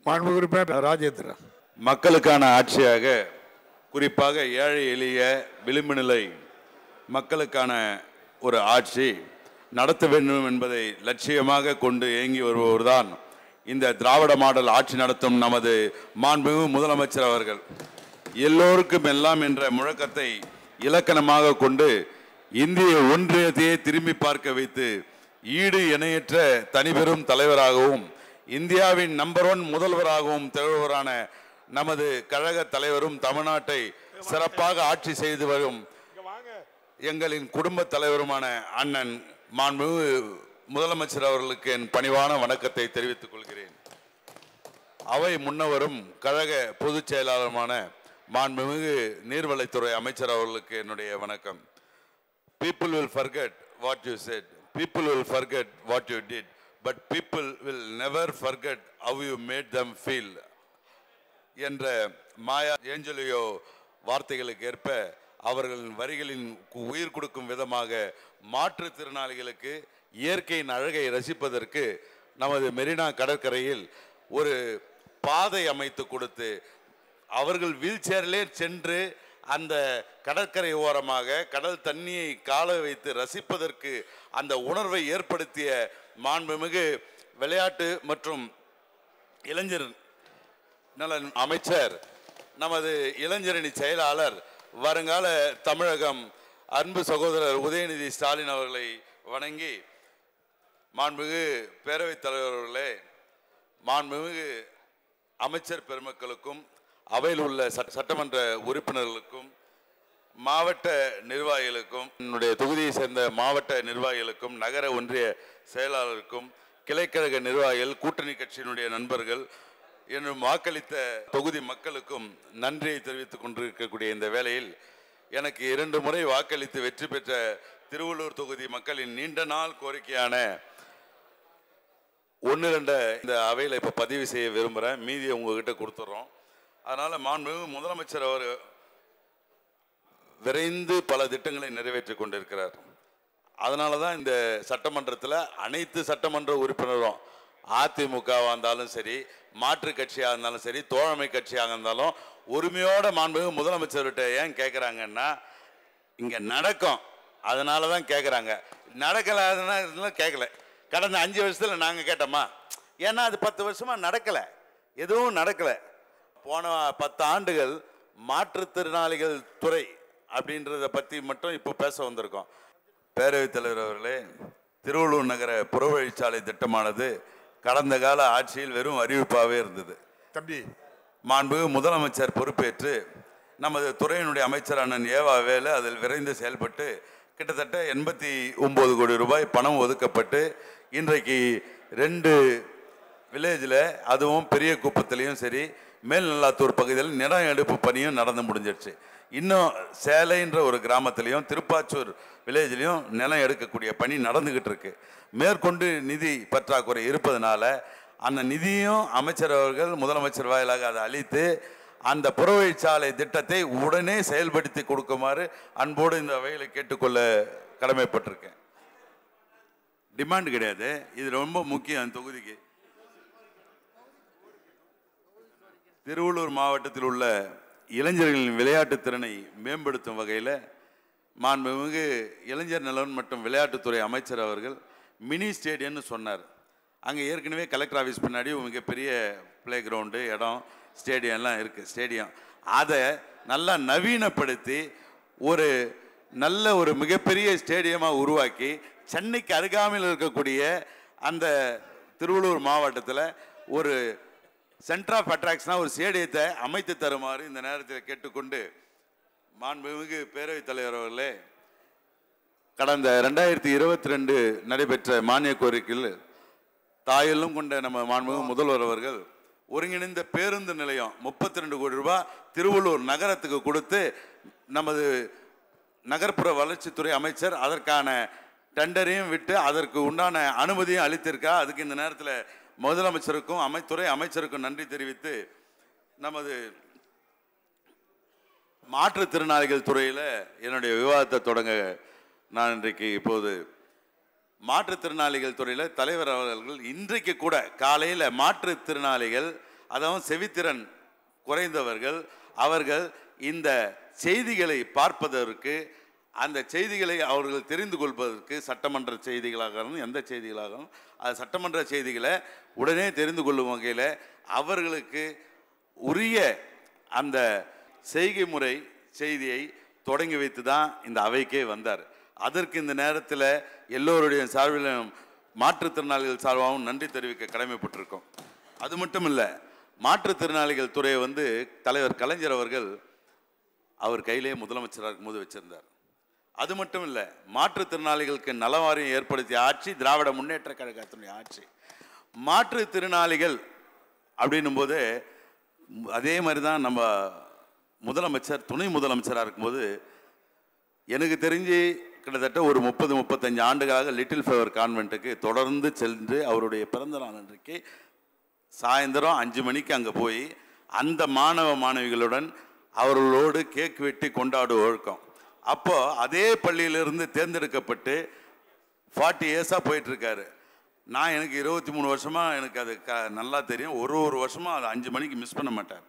மாண்பு உறுப்பினர் ராஜேந்திரன் மக்களுக்கான ஆட்சியாக குறிப்பாக ஏழை எளிய விளிம்பு நிலை மக்களுக்கான ஒரு ஆட்சி நடத்த வேண்டும் என்பதை லட்சியமாக கொண்டு இயங்கி வருபவர்தான் இந்த திராவிட மாடல் ஆட்சி நடத்தும் நமது மாண்புமிகு முதலமைச்சர் அவர்கள் எல்லோருக்கும் எல்லாம் என்ற முழக்கத்தை இலக்கணமாக கொண்டு இந்திய ஒன்றியத்தையே திரும்பி பார்க்க வைத்து ஈடு இணையற்ற தனிபெரும் தலைவராகவும் இந்தியாவின் நம்பர் ஒன் முதல்வராகவும் திகழ்வரான நமது கழக தலைவரும் தமிழ்நாட்டை சிறப்பாக ஆட்சி செய்து வரும் எங்களின் குடும்ப தலைவருமான அண்ணன் மாண்புமிகு முதலமைச்சர் அவர்களுக்கு என் பணிவான வணக்கத்தை தெரிவித்துக் கொள்கிறேன் அவை முன்னவரும் கழக பொதுச் செயலாளருமான மாண்புமிகு நீர்வளத்துறை அமைச்சர் அவர்களுக்கு என்னுடைய வணக்கம் people will forget what you said people will forget what you did but people will never forget how you made them feel என்ற மாயா ஏஞ்சலியோ வார்த்தைகளுக்கு ஏற்ப அவர்களின் வரிகளின் கு- உயிர் கொடுக்கும் விதமாக மாற்றுத்திறனாளிகளுக்கு இயற்கையின் அழகை ரசிப்பதற்கு நமது மெரினா கடற்கரையில் ஒரு பாதை அமைத்து கொடுத்து அவர்கள் வீல் சேர்லே சென்று அந்த கடற்கரை ஓரமாக கடல் தண்ணியை கால வைத்து ரசிப்பதற்கு அந்த உணர்வை ஏற்படுத்திய மாண்புமிகு விளையாட்டு மற்றும் இளைஞர் நலன் அமைச்சர் நமது இளைஞரணி செயலாளர் வருங்கால தமிழகம் அன்பு சகோதரர் உதயநிதி ஸ்டாலின் அவர்களை வணங்கி மாண்புமிகு பேரவைத் தலைவர் அவர்களே மாண்புமிகு அமைச்சர் பெருமக்களுக்கும் அவையில் உள்ள சட்ட- சட்டமன்ற உறுப்பினர்களுக்கும் மாவட்ட நிர்வாகிகளுக்கும் என்னுடைய தொகுதியை சேர்ந்த மாவட்ட நிர்வாகிகளுக்கும் நகர ஒன்றிய செயலாளருக்கும் கிளைக்கழக நிர்வாகிகள் கூட்டணி கட்சியினுடைய நண்பர்கள் என்னும் வாக்களித்த தொகுதி மக்களுக்கும் நன்றியை தெரிவித்துக் கொண்டிருக்கக்கூடிய இந்த வேளையில் எனக்கு இரண்டு முறை வாக்களித்து வெற்றி பெற்ற திருவள்ளூர் தொகுதி மக்களின் நீண்ட நாள் கோரிக்கையான ஒன்று ரெண்ட இந்த அவையில் இப்போ பதிவு செய்ய விரும்புகிறேன் மீதியை உங்ககிட்ட கொடுத்துட்றோம் அதனால் மாண்புமிகு முதலமைச்சர் அவர் விரைந்து பல திட்டங்களை நிறைவேற்றி கொண்டிருக்கிறார் அதனால தான் இந்த சட்டமன்றத்தில் அனைத்து சட்டமன்ற உறுப்பினரும் அதிமுகவாக இருந்தாலும் சரி மாற்று கட்சியாக இருந்தாலும் சரி தோழமை கட்சியாக இருந்தாலும் உரிமையோட மாண்புமிகு முதலமைச்சர்கிட்ட ஏன் கேட்குறாங்கன்னா இங்கே நடக்கும் அதனால தான் கேட்குறாங்க நடக்கலாதுன்னா கேட்கல கடந்த அஞ்சு வருஷத்தில் நாங்கள் கேட்டோமா ஏன்னா அது பத்து வருஷமாக நடக்கலை எதுவும் நடக்கலை போன பத்து ஆண்டுகள் மாற்றுத்திறனாளிகள் துறை அப்படின்றத பற்றி மட்டும் இப்போ பேச வந்திருக்கோம் பேரவைத் தலைவர் அவர்களே திருவள்ளூர் நகர புறவழிச்சாலை திட்டமானது கடந்த கால ஆட்சியில் வெறும் அறிவிப்பாகவே இருந்தது தம்பி மாண்புமிகு முதலமைச்சர் பொறுப்பேற்று நமது துறையினுடைய அமைச்சர் அண்ணன் ஏவா வேலு அதில் விரைந்து செயல்பட்டு கிட்டத்தட்ட எண்பத்தி ஒம்பது கோடி ரூபாய் பணம் ஒதுக்கப்பட்டு இன்றைக்கு ரெண்டு வில்லேஜில் அதுவும் பெரிய குப்பத்துலேயும் சரி மேல்நல்லாத்தூர் பகுதியில் நிலம் எடுப்பு பணியும் நடந்து முடிஞ்சிருச்சு இன்னும் சேலைன்ற ஒரு கிராமத்திலையும் திருப்பாச்சூர் வில்லேஜ்லேயும் நிலம் எடுக்கக்கூடிய பணி நடந்துக்கிட்டு இருக்கு மேற்கொண்டு நிதி பற்றாக்குறை இருப்பதனால அந்த நிதியும் அமைச்சர் அவர்கள் முதலமைச்சர் வாயிலாக அதை அளித்து அந்த புறவழிச்சாலை திட்டத்தை உடனே செயல்படுத்தி கொடுக்குமாறு அன்போடு இந்த வகையில் கேட்டுக்கொள்ள கடமைப்பட்டிருக்கேன் டிமாண்ட் கிடையாது இது ரொம்ப முக்கியம் அந்த தொகுதிக்கு திருவள்ளூர் மாவட்டத்தில் உள்ள இளைஞர்களின் விளையாட்டுத் திறனை மேம்படுத்தும் வகையில் மாண்புமிகு இளைஞர் நலன் மற்றும் விளையாட்டுத்துறை அமைச்சர் அவர்கள் மினி ஸ்டேடியம்னு சொன்னார் அங்கே ஏற்கனவே கலெக்டர் ஆஃபீஸ் பின்னாடி மிகப்பெரிய ப்ளே கிரவுண்டு இடம் ஸ்டேடியம்லாம் இருக்குது ஸ்டேடியம் அதை நல்லா நவீனப்படுத்தி ஒரு நல்ல ஒரு மிகப்பெரிய ஸ்டேடியமாக உருவாக்கி சென்னைக்கு அருகாமையில் இருக்கக்கூடிய அந்த திருவள்ளூர் மாவட்டத்தில் ஒரு சென்டர் ஆஃப் அட்ராக்ஷனாக ஒரு ஸ்டேடியத்தை அமைத்து தருமாறு இந்த நேரத்தில் கேட்டுக்கொண்டு மாண்புமிகு பேரவைத் தலைவர் அவர்களே கடந்த ரெண்டாயிரத்தி இருபத்தி ரெண்டு நடைபெற்ற மானிய கோரிக்கையில் தாயெல்லாம் கொண்ட நம்ம மாண்புமிகு முதல்வர் அவர்கள் ஒருங்கிணைந்த பேருந்து நிலையம் முப்பத்தி ரெண்டு கோடி ரூபாய் திருவள்ளூர் நகரத்துக்கு கொடுத்து நமது நகர்ப்புற வளர்ச்சித்துறை அமைச்சர் அதற்கான டெண்டரையும் விட்டு அதற்கு உண்டான அனுமதியும் அளித்திருக்கா அதுக்கு இந்த நேரத்தில் முதலமைச்சருக்கும் அமைத்துறை அமைச்சருக்கும் நன்றி தெரிவித்து நமது மாற்றுத்திறனாளிகள் துறையில் என்னுடைய விவாதத்தை தொடங்க நான் இன்றைக்கு இப்போது மாற்றுத்திறனாளிகள் துறையில் தலைவர் அவர்கள் இன்றைக்கு கூட காலையில் மாற்றுத்திறனாளிகள் அதாவது செவித்திறன் குறைந்தவர்கள் அவர்கள் இந்த செய்திகளை பார்ப்பதற்கு அந்த செய்திகளை அவர்கள் தெரிந்து கொள்வதற்கு சட்டமன்ற செய்திகளாக இருந்தாலும் எந்த செய்திகளாகவும் அது சட்டமன்ற செய்திகளை உடனே தெரிந்து கொள்ளும் வகையில் அவர்களுக்கு உரிய அந்த செய்கை முறை செய்தியை தொடங்கி வைத்து தான் இந்த அவைக்கே வந்தார் அதற்கு இந்த நேரத்தில் எல்லோருடைய சார்பிலும் மாற்றுத்திறனாளிகள் சார்பாகவும் நன்றி தெரிவிக்க கடமைப்பட்டிருக்கோம் அது மட்டும் இல்லை மாற்றுத்திறனாளிகள் துறையை வந்து தலைவர் கலைஞர் அவர்கள் அவர் கையிலே முதலமைச்சராக இருக்கும்போது வச்சிருந்தார் அது மட்டும் இல்லை மாற்றுத்திறனாளிகளுக்கு நலவாரியம் ஏற்படுத்திய ஆட்சி திராவிட முன்னேற்ற கழகத்தினுடைய ஆட்சி மாற்றுத்திறனாளிகள் அப்படின்னும் போது ம், அதே மாதிரி தான் நம்ம முதலமைச்சர் துணை முதலமைச்சராக இருக்கும்போது எனக்கு தெரிஞ்சு கிட்டத்தட்ட ஒரு முப்பது முப்பத்தஞ்சு ஆண்டுகளாக லிட்டில் ஃபேவர் கான்வென்ட்டுக்கு தொடர்ந்து சென்று அவருடைய பிறந்த நாள் அன்றைக்கு சாயந்தரம் அஞ்சு மணிக்கு அங்கே போய் அந்த மாணவ மாணவிகளுடன் அவர்களோடு கேக் வெட்டி கொண்டாடும் ஒழுக்கம் அப்போ அதே பள்ளியிலிருந்து தேர்ந்தெடுக்கப்பட்டு ஃபார்ட்டி இயர்ஸாக போயிட்டுருக்காரு நான் எனக்கு இருபத்தி மூணு வருஷமாக எனக்கு அது க நல்லா தெரியும் ஒரு ஒரு வருஷமாக அதை அஞ்சு மணிக்கு மிஸ் பண்ண மாட்டார்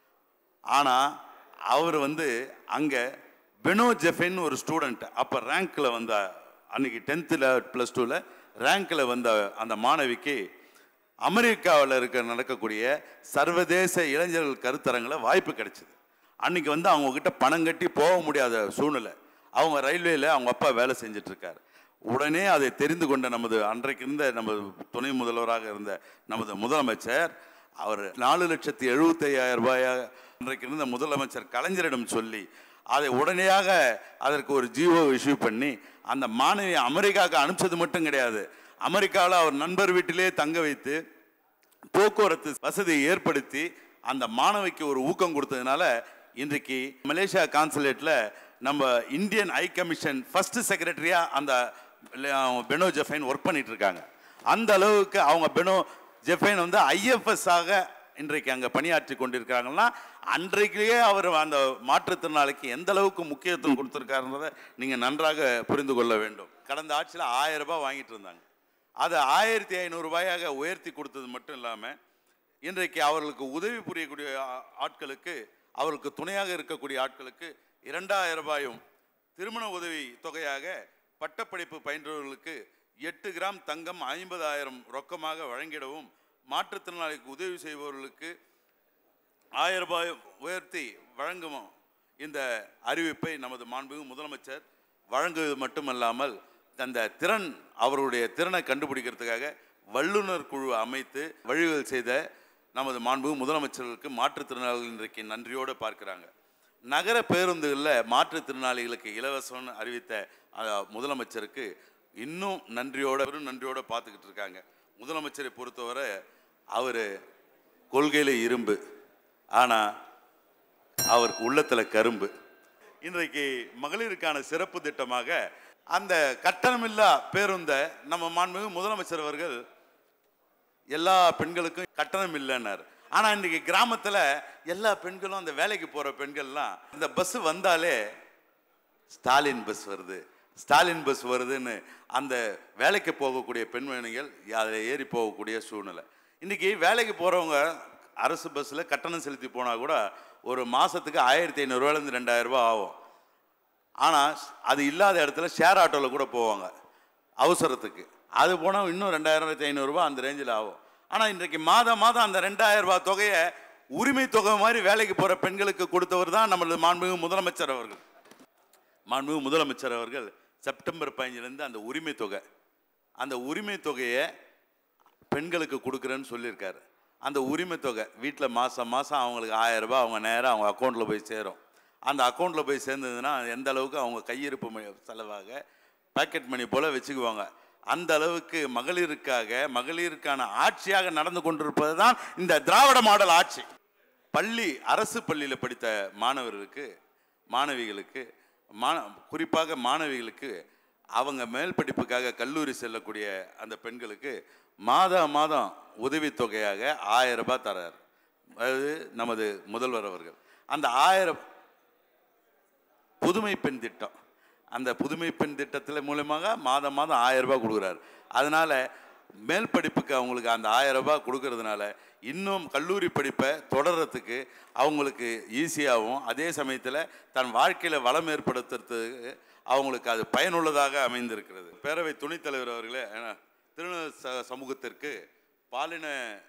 ஆனால் அவர் வந்து அங்கே பெனோ ஜெஃபென் ஒரு ஸ்டூடெண்ட் அப்போ ரேங்க்கில் வந்த அன்னைக்கு டென்த்தில் ப்ளஸ் டூவில் ரேங்க்கில் வந்த அந்த மாணவிக்கு அமெரிக்காவில் இருக்க நடக்கக்கூடிய சர்வதேச இளைஞர்கள் கருத்தரங்களை வாய்ப்பு கிடைச்சிது அன்னைக்கு வந்து அவங்க கிட்ட பணம் கட்டி போக முடியாத சூழ்நிலை அவங்க ரயில்வேல அவங்க அப்பா வேலை செஞ்சுட்டு இருக்காரு உடனே அதை தெரிந்து கொண்ட நமது அன்றைக்கு இருந்த நமது துணை முதல்வராக இருந்த நமது முதலமைச்சர் அவர் நாலு லட்சத்தி எழுபத்தையாயிரம் ரூபாயாக அன்றைக்கு இருந்த முதலமைச்சர் கலைஞரிடம் சொல்லி அதை உடனடியாக அதற்கு ஒரு ஜிஓ இஷ்யூ பண்ணி அந்த மாணவியை அமெரிக்காவுக்கு அனுப்பிச்சது மட்டும் கிடையாது அமெரிக்காவில் அவர் நண்பர் வீட்டிலே தங்க வைத்து போக்குவரத்து வசதியை ஏற்படுத்தி அந்த மாணவிக்கு ஒரு ஊக்கம் கொடுத்ததுனால இன்றைக்கு மலேசியா கான்சுலேட்டில் நம்ம இந்தியன் ஐ கமிஷன் ஃபர்ஸ்ட் செக்ரட்டரியா அந்த ல- பெனோ ஜெஃபைன் ஒர்க் பண்ணிட்டு இருக்காங்க அந்த அளவுக்கு அவங்க பெனோ ஜெஃபைன் வந்து ஐஎஃப்எஸ் ஆக இன்றைக்கு அங்கே பணியாற்றி கொண்டிருக்கிறாங்கன்னா அன்றைக்கிலேயே அவர் அந்த மாற்றுத்திறனாளிக்கு எந்த அளவுக்கு முக்கியத்துவம் கொடுத்துருக்காருன்றதை நீங்கள் நன்றாக புரிந்து கொள்ள வேண்டும் கடந்த ஆட்சியில் ஆயிரம் ரூபாய் வாங்கிட்டு இருந்தாங்க அதை ஆயிரத்தி ஐநூறு ரூபாயாக உயர்த்தி கொடுத்தது மட்டும் இல்லாமல் இன்றைக்கு அவர்களுக்கு உதவி புரியக்கூடிய ஆ- ஆட்களுக்கு அவர்களுக்கு துணையாக இருக்கக்கூடிய ஆட்களுக்கு இரண்டாயிரம் ரூபாயும் திருமண உதவி தொகையாக பட்டப்படிப்பு பயின்றவர்களுக்கு எட்டு கிராம் தங்கம் ஐம்பதாயிரம் ரொக்கமாக வழங்கிடவும் மாற்றுத்திறனாளிக்கு உதவி செய்பவர்களுக்கு ஆயிரம் ரூபாய் உயர்த்தி வழங்கும் இந்த அறிவிப்பை நமது மாண்புமிகு முதலமைச்சர் வழங்குவது மட்டுமல்லாமல் அந்த திறன் அவருடைய திறனை கண்டுபிடிக்கிறதுக்காக வல்லுநர் குழு அமைத்து வழிவகை செய்த நமது மாண்புமிகு முதலமைச்சர்களுக்கு மாற்றுத்திறனாளிகள் இன்றைக்கு நன்றியோடு பார்க்கிறாங்க நகர பேருந்துகளில் மாற்றுத்திறனாளிகளுக்கு இலவசம்னு அறிவித்த அஹ், முதலமைச்சருக்கு இன்னும் நன்றியோட பெரும் நன்றியோட பார்த்துக்கிட்டு இருக்காங்க முதலமைச்சரை பொறுத்தவரை அவர் கொள்கையில் இரும்பு ஆனால் அவருக்கு உள்ளத்தில் கரும்பு இன்றைக்கு மகளிருக்கான சிறப்பு திட்டமாக அந்த கட்டணமில்லா பேருந்தை நம்ம மாண்புமிகு முதலமைச்சர் அவர்கள் எல்லா பெண்களுக்கும் கட்டணம் இல்லைன்னாரு ஆனால் இன்றைக்கி கிராமத்தில் எல்லா பெண்களும் அந்த வேலைக்கு போகிற பெண்கள்லாம் இந்த பஸ் வந்தாலே ஸ்டாலின் பஸ் வருது ஸ்டாலின் பஸ் வருதுன்னு அந்த வேலைக்கு போகக்கூடிய பெண்மணிகள் அதில் ஏறி போகக்கூடிய சூழ்நிலை இன்றைக்கி வேலைக்கு போகிறவங்க அரசு பஸ்ஸில் கட்டணம் செலுத்தி போனால் கூட ஒரு மாதத்துக்கு ஆயிரத்தி ஐநூறுரூவாலேருந்து ரெண்டாயிரம் ரூபாய் ஆகும் ஆனால் அது இல்லாத இடத்துல ஷேர் ஆட்டோவில் கூட போவாங்க அவசரத்துக்கு அது போனால் இன்னும் ரெண்டாயிரத்தி ஐநூறுரூவா அந்த ரேஞ்சில் ஆகும் ஆனால் இன்றைக்கு மாதம் மாதம் அந்த ரெண்டாயிரம் ரூபாய் தொகையை உரிமை தொகை மாதிரி வேலைக்கு போகிற பெண்களுக்கு கொடுத்தவர் தான் நம்மளது மாண்புமிகு முதலமைச்சர் அவர்கள் மாண்புமிகு முதலமைச்சர் அவர்கள் செப்டம்பர் பதினஞ்சுலேருந்து அந்த உரிமை தொகை அந்த உரிமை தொகையை பெண்களுக்கு கொடுக்குறேன்னு சொல்லியிருக்காரு அந்த உரிமை தொகை வீட்டில் மாதம் மாதம் அவங்களுக்கு ஆயிரம் ரூபாய் அவங்க நேராக அவங்க அக்கௌண்ட்டில் போய் சேரும் அந்த அக்கௌண்ட்டில் போய் சேர்ந்ததுன்னா எந்த அளவுக்கு அவங்க கையிருப்பு ம- செலவாக பாக்கெட் மணி போல் வச்சுக்குவாங்க அந்த அளவுக்கு மகளிருக்காக மகளிருக்கான ஆட்சியாக நடந்து கொண்டிருப்பது தான் இந்த திராவிட மாடல் ஆட்சி பள்ளி அரசு பள்ளியில் படித்த மாணவர்களுக்கு மாணவிகளுக்கு மான குறிப்பாக மாணவிகளுக்கு அவங்க மேல் படிப்புக்காக கல்லூரி செல்லக்கூடிய அந்த பெண்களுக்கு மாதம் மாதம் உதவித்தொகையாக ஆயிரம் ரூபாய் தரார் அது நமது முதல்வர் அவர்கள் அந்த ஆயிரம் புதுமை பெண் திட்டம் அந்த புதுமை பெண் திட்டத்தில் மூலமாக மாதம் மாதம் ஆயிரம் ரூபாய் கொடுக்குறாரு அதனால மேல் படிப்புக்கு அவங்களுக்கு அந்த ஆயிரம் ரூபாய் கொடுக்கறதுனால இன்னும் கல்லூரி படிப்பை தொடர்றதுக்கு அவங்களுக்கு ஈஸியாகவும் அதே சமயத்தில் தன் வாழ்க்கையில் வளம் ஏற்படுத்துறதுக்கு அவங்களுக்கு அது பயனுள்ளதாக அமைந்திருக்கிறது பேரவை துணைத் தலைவர் அவர்களே அஹ், திருநெல் ச- சமூகத்திற்கு பாலின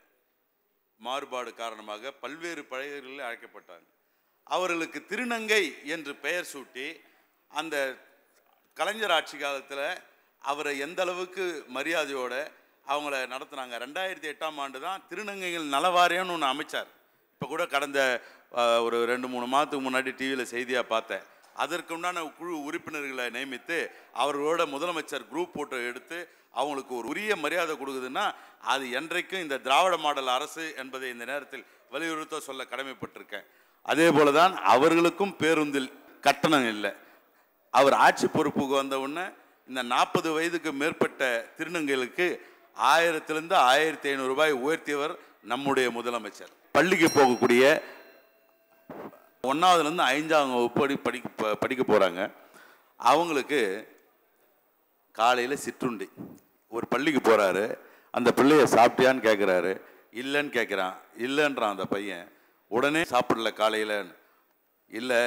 மாறுபாடு காரணமாக பல்வேறு பழையர்களில் அழைக்கப்பட்டாங்க அவர்களுக்கு திருநங்கை என்று பெயர் சூட்டி அந்த கலைஞர் ஆட்சி காலத்தில் அவரை எந்த அளவுக்கு மரியாதையோட அவங்கள நடத்துனாங்க ரெண்டாயிரத்தி எட்டாம் ஆண்டு தான் திருநங்கைகள் நலவாரியம்னு ஒன்று அமைச்சார் இப்போ கூட கடந்த அஹ், ஒரு ரெண்டு மூணு மாதத்துக்கு முன்னாடி டிவியில் செய்தியாக பார்த்தேன் அதற்கு உண்டான குழு உறுப்பினர்களை நியமித்து அவர்களோட முதலமைச்சர் குரூப் போட்டோ எடுத்து அவங்களுக்கு ஒரு உரிய மரியாதை கொடுக்குதுன்னா அது என்றைக்கும் இந்த திராவிட மாடல் அரசு என்பதை இந்த நேரத்தில் வலியுறுத்த சொல்ல கடமைப்பட்டிருக்கேன் அதே போல தான் அவர்களுக்கும் பேருந்தில் கட்டணம் இல்லை அவர் ஆட்சி பொறுப்புக்கு வந்த உடனே இந்த நாற்பது வயதுக்கு மேற்பட்ட திருநங்கைகளுக்கு ஆயிரத்திலிருந்து ஆயிரத்தி ஐநூறு ரூபாய் உயர்த்தியவர் நம்முடைய முதலமைச்சர் பள்ளிக்கு போகக்கூடிய ஒன்றாவதுலேருந்து ஐந்தாம் வகுப்பு படி படிக்க ப- படிக்க போகிறாங்க அவங்களுக்கு காலையில் சிற்றுண்டி ஒரு பள்ளிக்கு போகிறாரு அந்த பிள்ளைய சாப்பிட்டியான்னு கேட்குறாரு இல்லைன்னு கேட்குறான் இல்லைன்றான் அந்த பையன் உடனே சாப்பிடல காலையில் இல்லை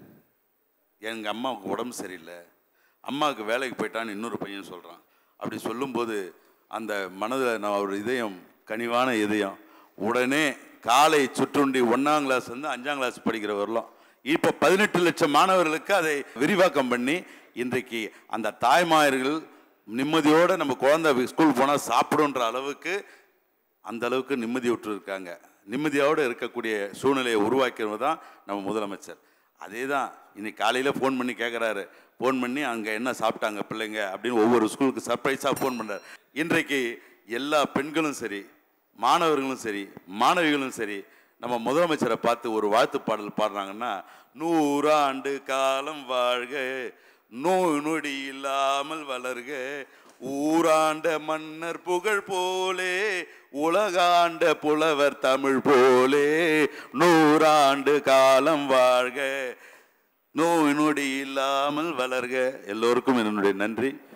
எங்கள் அம்மாவுக்கு உடம்பு சரியில்லை அம்மாவுக்கு வேலைக்கு போயிட்டான்னு இன்னொரு பையன் சொல்கிறான் அப்படி சொல்லும்போது அந்த மனதில் நான் ஒரு இதயம் கனிவான இதயம் உடனே காலை சுற்றுண்டி ஒன்றாம் கிளாஸ் வந்து அஞ்சாம் கிளாஸ் படிக்கிற வரலாம் இப்போ பதினெட்டு லட்சம் மாணவர்களுக்கு அதை விரிவாக்கம் பண்ணி இன்றைக்கு அந்த தாய்மார்கள் நிம்மதியோடு நம்ம குழந்தை ஸ்கூல் போனால் சாப்பிடுன்ற அளவுக்கு அந்த அளவுக்கு நிம்மதி விட்டுருக்காங்க நிம்மதியோடு இருக்கக்கூடிய சூழ்நிலையை உருவாக்கினது தான் நம்ம முதலமைச்சர் அதே தான் இன்னைக்கு காலையில் ஃபோன் பண்ணி கேட்குறாரு ஃபோன் பண்ணி அங்கே என்ன சாப்பிட்டாங்க பிள்ளைங்க அப்படின்னு ஒவ்வொரு ஸ்கூலுக்கு சர்ப்ரைஸாக ஃபோன் பண்ணுறாரு இன்றைக்கு எல்லா பெண்களும் சரி மாணவர்களும் சரி மாணவிகளும் சரி நம்ம முதலமைச்சரை பார்த்து ஒரு வாழ்த்து பாடல் பாடுறாங்கன்னா நூறாண்டு காலம் வாழ்க நோய் நொடி இல்லாமல் வளர்க ஊராண்ட மன்னர் புகழ் போலே உலகாண்ட புலவர் தமிழ் போலே நூறாண்டு காலம் வாழ்க நோய் நொடி இல்லாமல் வளர்க எல்லோருக்கும் என்னுடைய நன்றி